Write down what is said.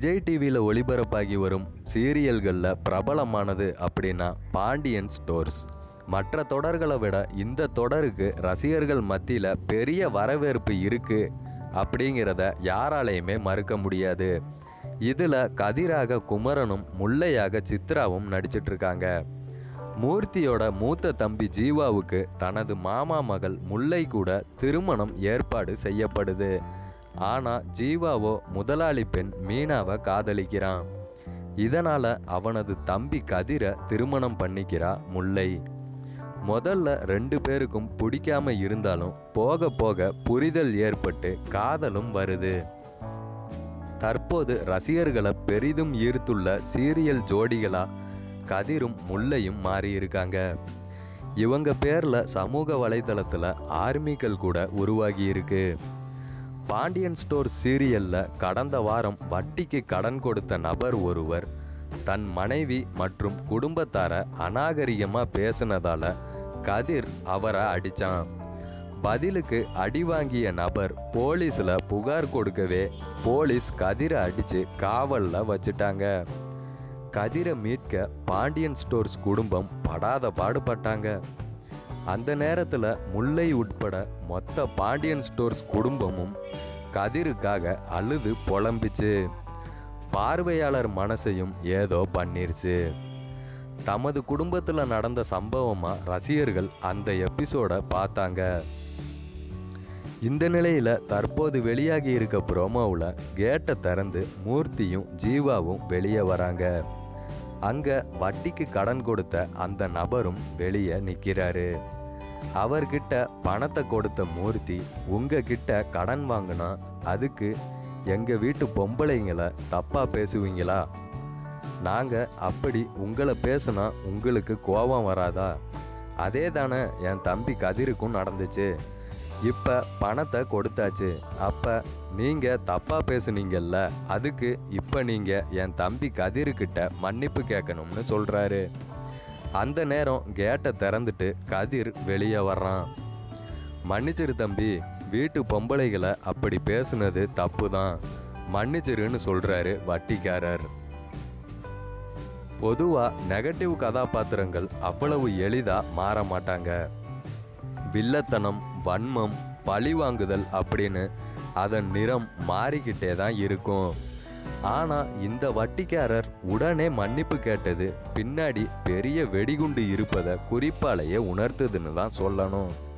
விஜய் டிவியில் ஒளிபரப்பாகி வரும் சீரியல்களில் பிரபலமானது அப்படின்னா பாண்டியன் ஸ்டோர்ஸ் மற்ற தொடர்களை விட இந்த தொடருக்கு ரசிகர்கள் மத்தியில் பெரிய வரவேற்பு இருக்குது அப்படிங்கிறத யாராலையுமே மறுக்க முடியாது இதில் கதிராக குமரனும் முல்லையாக சித்ராவும் நடிச்சிட்டு இருக்காங்க மூர்த்தியோட மூத்த தம்பி ஜீவாவுக்கு தனது மாமா மகள் முல்லை கூட திருமணம் ஏற்பாடு செய்யப்படுது ஆனா ஜீவாவோ முதலாளி பெண் மீனாவை காதலிக்கிறான் இதனால அவனது தம்பி கதிரை திருமணம் பண்ணிக்கிறா முல்லை முதல்ல ரெண்டு பேருக்கும் பிடிக்காம இருந்தாலும் போக போக புரிதல் ஏற்பட்டு காதலும் வருது தற்போது ரசிகர்களை பெரிதும் ஈர்த்துள்ள சீரியல் ஜோடிகளா கதிரும் முல்லையும் மாறியிருக்காங்க இவங்க பேர்ல சமூக வலைதளத்துல ஆர்மிகள் கூட உருவாகி இருக்கு பாண்டியன் ஸ்டோர் சீரியல்ல கடந்த வாரம் வட்டிக்கு கடன் கொடுத்த நபர் ஒருவர் தன் மனைவி மற்றும் குடும்பத்தார அநாகரிகமா பேசினதால கதிர் அவரை அடிச்சான் பதிலுக்கு அடி வாங்கிய நபர் போலீஸ்ல புகார் கொடுக்கவே போலீஸ் கதிரை அடிச்சு காவல்ல வச்சுட்டாங்க கதிரை மீட்க பாண்டியன் ஸ்டோர்ஸ் குடும்பம் படாத பாடுபட்டாங்க அந்த நேரத்தில் முல்லை உட்பட மொத்த பாண்டியன் ஸ்டோர்ஸ் குடும்பமும் கதிருக்காக அழுது புலம்பிச்சு பார்வையாளர் மனசையும் ஏதோ பண்ணிருச்சு தமது குடும்பத்தில் நடந்த சம்பவமாக ரசிகர்கள் அந்த எபிசோடை பார்த்தாங்க இந்த நிலையில் தற்போது வெளியாகி இருக்க ப்ரோமோவில் கேட்டை திறந்து மூர்த்தியும் ஜீவாவும் வெளியே வராங்க அங்கே வட்டிக்கு கடன் கொடுத்த அந்த நபரும் வெளியே நிற்கிறாரு அவர்கிட்ட பணத்தை கொடுத்த மூர்த்தி உங்ககிட்ட கடன் வாங்கினா அதுக்கு எங்கள் வீட்டு பொம்பளைங்களை தப்பாக பேசுவீங்களா நாங்கள் அப்படி உங்களை பேசுனா உங்களுக்கு கோபம் வராதா அதே தானே என் தம்பி கதிருக்கும் நடந்துச்சு இப்போ பணத்தை கொடுத்தாச்சு அப்போ நீங்கள் தப்பாக பேசுனீங்கல்ல அதுக்கு இப்போ நீங்கள் என் தம்பி கதிர்கிட்ட மன்னிப்பு கேட்கணும்னு சொல்கிறாரு அந்த நேரம் கேட்டை திறந்துட்டு கதிர் வெளியே வர்றான் மன்னிச்சிரு தம்பி வீட்டு பொம்பளைகளை அப்படி பேசுனது தப்பு தான் மன்னிச்சிருன்னு சொல்கிறாரு வட்டிக்காரர் பொதுவாக நெகட்டிவ் கதாபாத்திரங்கள் அவ்வளவு எளிதாக மாற மாட்டாங்க வில்லத்தனம் வன்மம் பழிவாங்குதல் அப்படின்னு அதன் நிறம் மாறிக்கிட்டே தான் இருக்கும் ஆனால் இந்த வட்டிக்காரர் உடனே மன்னிப்பு கேட்டது பின்னாடி பெரிய வெடிகுண்டு இருப்பதை குறிப்பாலேயே உணர்த்துதுன்னு தான் சொல்லணும்